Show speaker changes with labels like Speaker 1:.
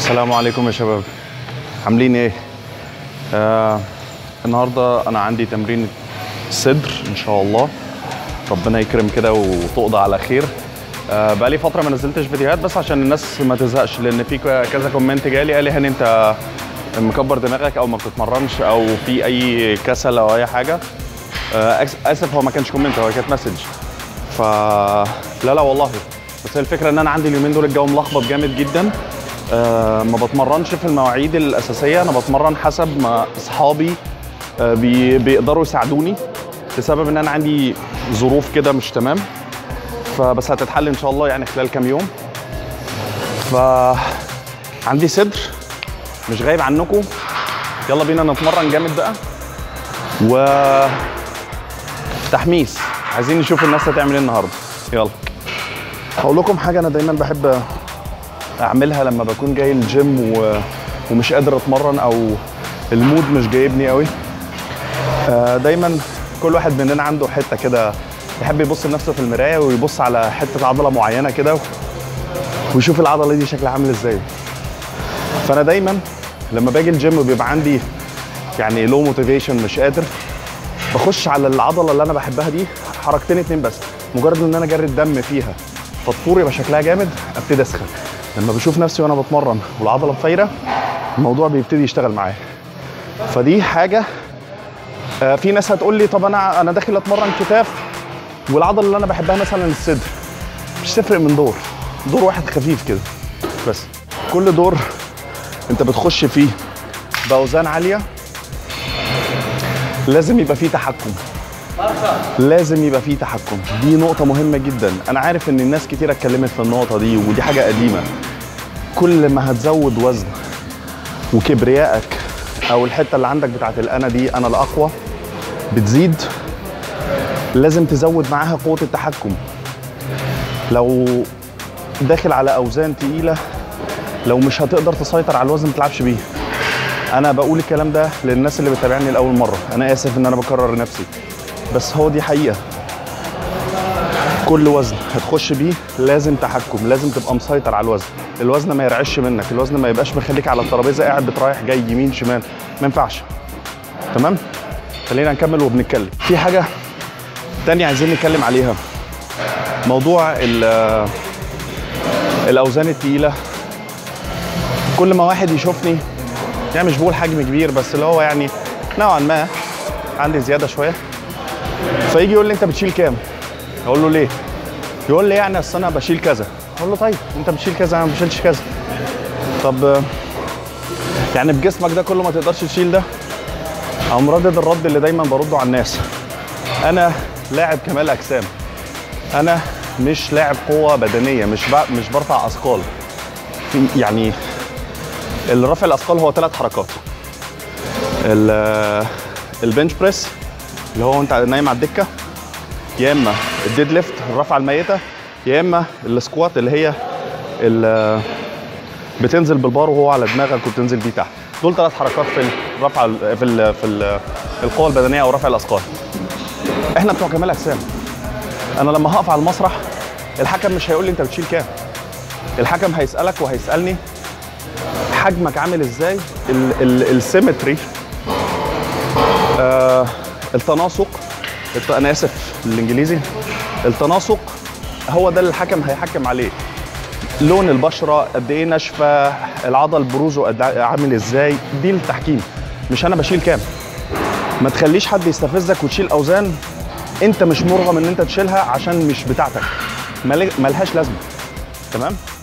Speaker 1: السلام عليكم يا شباب عاملين ايه آه النهارده انا عندي تمرين صدر ان شاء الله ربنا يكرم كده وتقضى على خير آه بقالي فتره ما نزلتش فيديوهات بس عشان الناس ما تزهقش لان في كذا كومنت جالي قال لي هاني انت مكبر دماغك او ما بتتمرنش او في اي كسل او اي حاجه آه أس- اسف هو ما كانش كومنت هو كانت مسج ف لا لا والله بس هي الفكره ان انا عندي اليومين دول الجو ملخبط جامد جدا آه ما بتمرنش في المواعيد الاساسيه انا بتمرن حسب ما اصحابي آه بي بيقدروا يساعدوني بسبب ان انا عندي ظروف كده مش تمام فبس هتتحل ان شاء الله يعني خلال كام يوم ف عندي صدر مش غايب عنكم يلا بينا نتمرن جامد بقى و تحميس عايزين نشوف الناس هتعمل ايه النهارده يلا هقول لكم حاجه انا دايما بحب اعملها لما بكون جاي الجيم و... ومش قادر اتمرن او المود مش جايبني قوي آه، دايما كل واحد مننا عنده حته كده يحب يبص لنفسه في المرايه ويبص على حته عضله معينه كده و- ويشوف العضله دي شكلها عامل ازاي فانا دايما لما باجي الجيم وبيبقى عندي يعني لو موتيفيشن مش قادر بخش على العضله اللي انا بحبها دي حركتين اتنين بس مجرد ان انا اجري الدم فيها فالطور يبقى شكلها جامد ابتدي اسخن لما بشوف نفسي وانا بتمرن والعضله فايره الموضوع بيبتدي يشتغل معايا فدي حاجه آه، في ناس هتقول لي طب انا انا داخل اتمرن كتاف والعضله اللي انا بحبها مثلا الصدر مش تفرق من دور دور واحد خفيف كده بس كل دور انت بتخش فيه باوزان عاليه لازم يبقى فيه تحكم لازم يبقى فيه تحكم دي نقطة مهمة جدا أنا عارف إن الناس كتير اتكلمت في النقطة دي ودي حاجة قديمة كل ما هتزود وزن وكبريائك أو الحتة اللي عندك بتاعت الأنا دي أنا الأقوى بتزيد لازم تزود معاها قوة التحكم لو داخل على أوزان تقيلة لو مش هتقدر تسيطر على الوزن ما تلعبش بيه انا بقول الكلام ده للناس اللي بتتابعني لاول مره انا اسف ان انا بكرر نفسي بس هو دي حقيقه كل وزن هتخش بيه لازم تحكم لازم تبقى مسيطر على الوزن الوزن ما يرعش منك الوزن ما يبقاش مخليك على الترابيزه قاعد بترايح جاي يمين شمال ما ينفعش تمام خلينا نكمل وبنتكلم في حاجه تانية عايزين نتكلم عليها موضوع ال- الاوزان التقيله كل ما واحد يشوفني يعني مش بقول حجم كبير بس اللي هو يعني نوعا ما عندي زياده شويه فيجي يقول لي انت بتشيل كام؟ اقول له ليه؟ يقول لي يعني اصل انا بشيل كذا اقول له طيب انت بتشيل كذا انا ما بشيلش كذا طب آه، يعني بجسمك ده كله ما تقدرش تشيل ده اقوم ردد الرد اللي دايما برده على الناس انا لاعب كمال اجسام انا مش لاعب قوه بدنيه مش ب... مش برفع اثقال في- يعني الرفع الاثقال هو ثلاث حركات ال- البنش بريس اللي هو انت نايم على الدكه يا اما الديد ليفت الرفعه الميته يا اما السكوات اللي هي ال- بتنزل بالبار وهو على دماغك وبتنزل بيه تحت دول ثلاث حركات في الرفع ال- في ال في ال القوه البدنيه او رفع الاثقال احنا بتوع كمال اجسام انا لما هقف على المسرح الحكم مش هيقول لي انت بتشيل كام الحكم هيسالك وهيسالني حجمك عامل ازاي ال- ال- السيمتري آه التناسق الت- انا اسف الانجليزي التناسق هو ده اللي الحكم هيحكم عليه لون البشره قد ايه ناشفه العضل بروزه قد ع- عامل ازاي دي التحكيم مش انا بشيل كام ما تخليش حد يستفزك وتشيل اوزان انت مش مرغم ان انت تشيلها عشان مش بتاعتك مل- ملهاش لازمه تمام